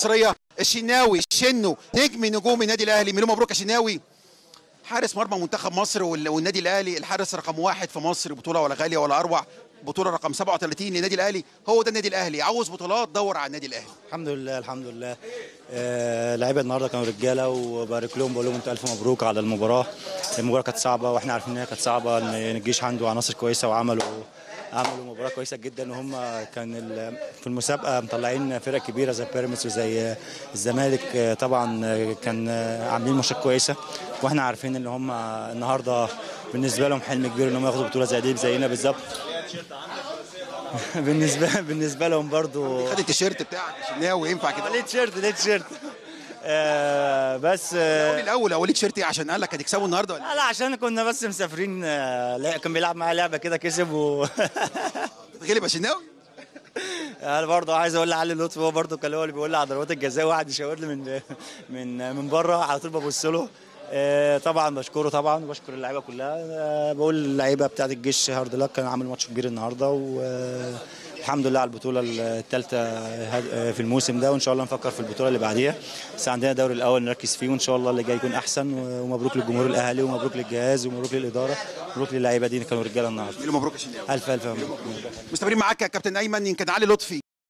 المصريه الشناوي شنو نجم نجوم النادي الاهلي مليون مبروك يا شناوي حارس مرمى منتخب مصر وال- والنادي الاهلي الحارس رقم واحد في مصر بطوله ولا غاليه ولا اروع بطوله رقم 37 للنادي الاهلي هو ده النادي الاهلي عاوز بطولات دور على النادي الاهلي الحمد لله الحمد لله آه، لعيبه النهارده كانوا رجاله وبارك لهم بقول لهم انتوا الف مبروك على المباراه المباراه كانت صعبه واحنا عارفين ان هي كانت صعبه ان إن الجيش عنده عناصر كويسه وعملوا عملوا مباراه كويسه جدا وهم كان ال- في المسابقه مطلعين فرق كبيره زي بيراميدز وزي الزمالك آه، طبعا آه، كان آه، عاملين ماتشات كويسه واحنا عارفين ان هم النهارده بالنسبه لهم حلم كبير ان هم ياخدوا بطوله زي دي زينا بالظبط بالنسبه بالنسبه لهم برضو خد التيشيرت بتاعك يا شناوي ينفع كده ليه تيشيرت ليه تيشيرت آه بس قول آه الاول اوليك تيشيرت ايه عشان قال لك هتكسبوا النهارده ولا لا لا عشان كنا بس مسافرين آه لا كان بيلعب معايا لعبه كده كسب و غلب يا شناوي انا برضه عايز اقول لعلي لطفي هو برضه كان هو اللي بيقول لي على ضربات الجزاء وقعد يشاور لي من من من بره على طول ببص له آه، طبعا بشكره طبعا وبشكر اللعيبه كلها آه، بقول اللعيبه بتاعت الجيش هارد لك كان عامل ماتش كبير النهارده والحمد لله على البطوله الثالثه في الموسم ده وان شاء الله نفكر في البطوله اللي بعديها بس عندنا الدوري الاول نركز فيه وان شاء الله اللي جاي يكون احسن ومبروك للجمهور الاهلي ومبروك للجهاز ومبروك للاداره مبروك للعيبه دي كانوا رجاله النهارده مليون مبروك يا شناوي الف الف مبروك مستمرين معاك يا كابتن ايمن يمكن علي لطفي